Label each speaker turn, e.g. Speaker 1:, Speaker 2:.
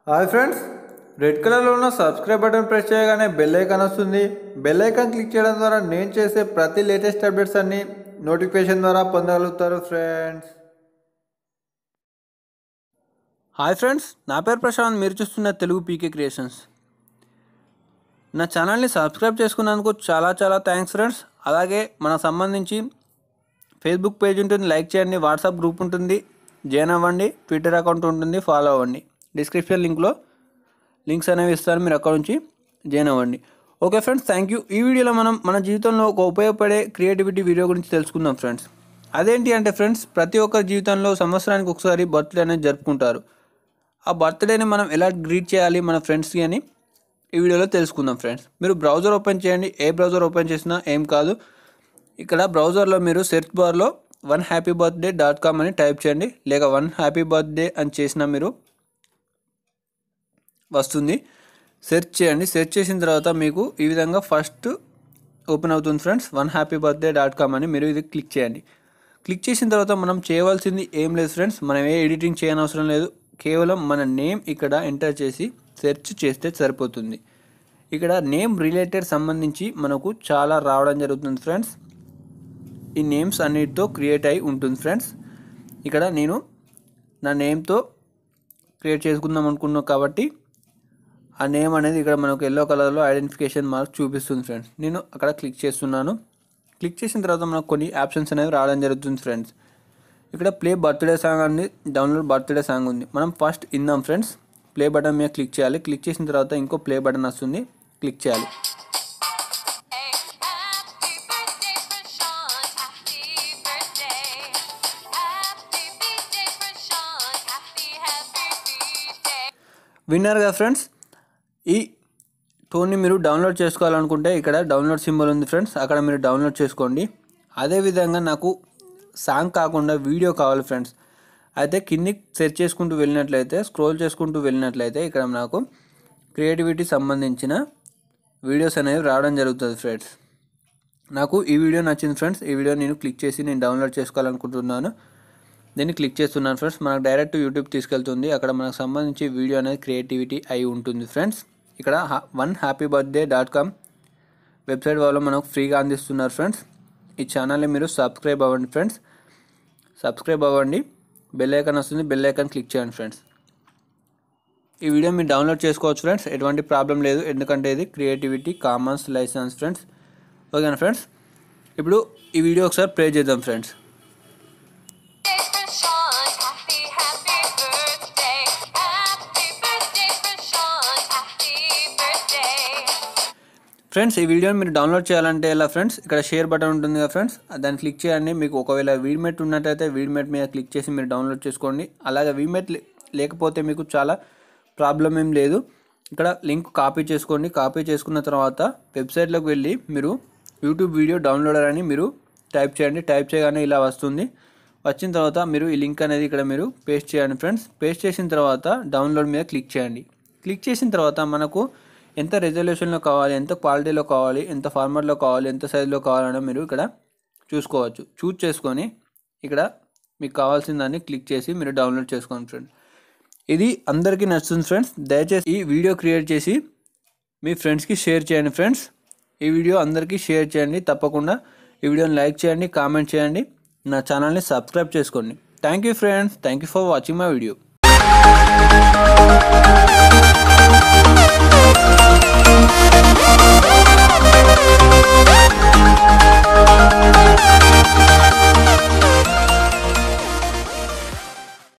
Speaker 1: Hi friends red కలర్లో ఉన్న subscribe button press చేయగానే బెల్ ఐకాన్ వస్తుంది బెల్ ఐకాన్ క్లిక్ చేయడం ద్వారా నేను చేసే ప్రతి లేటెస్ట్ అప్డేట్స్ అన్ని నోటిఫికేషన్ ద్వారా పొందగలుగుతారు ఫ్రెండ్స్
Speaker 2: హాయ్ ఫ్రెండ్స్ నా పేరు ప్రశాంత్ మీరు చూస్తున్న తెలుగు పీకే క్రియేషన్స్ నా ఛానల్ని సబ్స్క్రైబ్ చేసుకున్నందుకు చాలా చాలా థ్యాంక్స్ ఫ్రెండ్స్ అలాగే మనకు సంబంధించి ఫేస్బుక్ పేజ్ ఉంటుంది లైక్ చేయండి వాట్సాప్ గ్రూప్ ఉంటుంది జాయిన్ అవ్వండి ట్విట్టర్ అకౌంట్ ఉంటుంది ఫాలో అవ్వండి డిస్క్రిప్షన్ లింక్లో లింక్స్ అనేవి ఇస్తాను మీరు అక్కడ నుంచి జాయిన్ అవ్వండి ఓకే ఫ్రెండ్స్ థ్యాంక్ యూ ఈ వీడియోలో మనం మన జీవితంలో ఒక ఉపయోగపడే క్రియేటివిటీ వీడియో గురించి తెలుసుకుందాం ఫ్రెండ్స్ అదేంటి అంటే ఫ్రెండ్స్ ప్రతి ఒక్కరి జీవితంలో సంవత్సరానికి ఒకసారి బర్త్డే అనేది జరుపుకుంటారు ఆ బర్త్డేని మనం ఎలా గ్రీట్ చేయాలి మన ఫ్రెండ్స్కి అని ఈ వీడియోలో తెలుసుకుందాం ఫ్రెండ్స్ మీరు బ్రౌజర్ ఓపెన్ చేయండి ఏ బ్రౌజర్ ఓపెన్ చేసినా ఏం కాదు ఇక్కడ బ్రౌజర్లో మీరు సెర్చ్ బార్లో one happy birthday dot com అని టైప్ చేయండి లేక వన్ హ్యాపీ బర్త్డే అని చేసినా మీరు వస్తుంది సెర్చ్ చేయండి సెర్చ్ చేసిన తర్వాత మీకు ఈ విధంగా ఫస్ట్ ఓపెన్ అవుతుంది friends one happy birthday dot com అని మీరు ఇది క్లిక్ చేయండి క్లిక్ చేసిన తర్వాత మనం చేయవలసింది ఏం లేదు ఫ్రెండ్స్ మనం ఏ ఎడిటింగ్ చేయనవసరం లేదు కేవలం మన నేమ్ ఇక్కడ ఎంటర్ చేసి సెర్చ్ చేస్తే సరిపోతుంది ఇక్కడ నేమ్ రిలేటెడ్ సంబంధించి మనకు చాలా రావడం జరుగుతుంది ఫ్రెండ్స్ ఈ నేమ్స్ అన్నిటితో క్రియేట్ అయి ఉంటుంది ఫ్రెండ్స్ ఇక్కడ నేను నా నేమ్తో క్రియేట్ చేసుకుందాం అనుకున్నాను కాబట్టి ఆ నేమ్ అనేది ఇక్కడ మనకు ఎల్లో కలర్లో ఐడెంటిఫికేషన్ మార్క్ చూపిస్తుంది ఫ్రెండ్స్ నేను అక్కడ క్లిక్ చేస్తున్నాను క్లిక్ చేసిన తర్వాత మనకు కొన్ని ఆప్షన్స్ అనేవి రావడం జరుగుతుంది ఫ్రెండ్స్ ఇక్కడ ప్లే బర్త్డే సాంగ్ అని డౌన్లోడ్ బర్త్డే సాంగ్ ఉంది మనం ఫస్ట్ ఇందాం ఫ్రెండ్స్ ప్లే బటన్ మీద క్లిక్ చేయాలి క్లిక్ చేసిన తర్వాత ఇంకో ప్లే బటన్ వస్తుంది క్లిక్ చేయాలి
Speaker 3: Happy birthday, Prashant. Happy birthday. Happy birthday, Prashant. Happy, happy birthday.
Speaker 2: విన్నారుగా ఫ్రెండ్స్ ఈ టోన్ని మీరు డౌన్లోడ్ చేసుకోవాలనుకుంటే ఇక్కడ డౌన్లోడ్ సింబల్ ఉంది ఫ్రెండ్స్ అక్కడ మీరు డౌన్లోడ్ చేసుకోండి అదేవిధంగా నాకు సాంగ్ కాకుండా వీడియో కావాలి ఫ్రెండ్స్ అయితే కిందికి సెర్చ్ చేసుకుంటూ వెళ్ళినట్లయితే స్క్రోల్ చేసుకుంటూ వెళ్ళినట్లయితే ఇక్కడ నాకు క్రియేటివిటీ సంబంధించిన వీడియోస్ అనేవి రావడం జరుగుతుంది ఫ్రెండ్స్ నాకు ఈ వీడియో నచ్చింది ఫ్రెండ్స్ ఈ వీడియో నేను క్లిక్ చేసి నేను డౌన్లోడ్ చేసుకోవాలనుకుంటున్నాను దీన్ని క్లిక్ చేస్తున్నాను ఫ్రెండ్స్ మనకు డైరెక్ట్ యూట్యూబ్ తీసుకెళ్తుంది అక్కడ మనకు సంబంధించి వీడియో అనేది క్రియేటివిటీ అయి ఉంటుంది ఫ్రెండ్స్ ఇక్కడ one happy birthday dot com website వాళ్ళు మనకు ఫ్రీగా అందిస్తున్నారు ఫ్రెండ్స్ ఈ ఛానల్ని మీరు సబ్స్క్రైబ్ అవ్వండి ఫ్రెండ్స్ సబ్స్క్రైబ్ అవ్వండి బెల్ ఐకాన్ వస్తుంది బెల్ ఐకాన్ క్లిక్ చేయండి ఫ్రెండ్స్ ఈ వీడియో మీరు డౌన్లోడ్ చేసుకోవచ్చు ఫ్రెండ్స్ ఎటువంటి ప్రాబ్లం లేదు ఎందుకంటే ఇది క్రియేటివిటీ కామన్స్ లైసెన్స్ ఫ్రెండ్స్ ఓకేనా ఫ్రెండ్స్ ఇప్పుడు ఈ వీడియో ఒకసారి ప్లే చేద్దాం friends
Speaker 3: Prashant. Happy, happy birthday. Happy birthday, Prashant. Happy birthday.
Speaker 2: Friends ఈ వీడియోని మీరు డౌన్లోడ్ చేయాలంటే ఎలా ఫ్రెండ్స్ ఇక్కడ షేర్ బటన్ ఉంటుంది కదా ఫ్రెండ్స్ దాన్ని క్లిక్ చేయండి మీకు ఒకవేళ వీడ్మెట్ ఉన్నట్టయితే వీడ్మెట్ మీద క్లిక్ చేసి మీరు డౌన్లోడ్ చేసుకోండి అలాగే వీడ్మెట్ లేకపోతే మీకు చాలా ప్రాబ్లం ఏం లేదు ఇక్కడ లింక్ కాపీ చేసుకోండి కాపీ చేసుకున్న తర్వాత వెబ్సైట్లోకి వెళ్ళి మీరు యూట్యూబ్ వీడియో డౌన్లోడర్ అని మీరు టైప్ చేయండి టైప్ చేయగానే ఇలా వస్తుంది వచ్చిన తర్వాత మీరు ఈ లింక్ అనేది ఇక్కడ మీరు పేస్ట్ చేయండి ఫ్రెండ్స్ పేస్ట్ చేసిన తర్వాత డౌన్లోడ్ మీద క్లిక్ చేయండి క్లిక్ చేసిన తర్వాత మనకు ఎంత రెజల్యూషన్లో కావాలి ఎంత క్వాలిటీలో కావాలి ఎంత ఫార్మాట్లో కావాలి ఎంత సైజులో కావాలని మీరు ఇక్కడ చూసుకోవచ్చు చూజ్ చేసుకొని ఇక్కడ మీకు కావాల్సిన దాన్ని క్లిక్ చేసి మీరు డౌన్లోడ్ చేసుకోండి ఫ్రెండ్స్ ఇది అందరికీ నచ్చుతుంది ఫ్రెండ్స్ దయచేసి ఈ వీడియో క్రియేట్ చేసి మీ ఫ్రెండ్స్కి షేర్ చేయండి ఫ్రెండ్స్ ఈ వీడియో అందరికీ షేర్ చేయండి తప్పకుండా ఈ వీడియోని లైక్ చేయండి కామెంట్ చేయండి నా ఛానల్ని సబ్స్క్రైబ్ చేసుకోండి thank you friends thank you for watching my video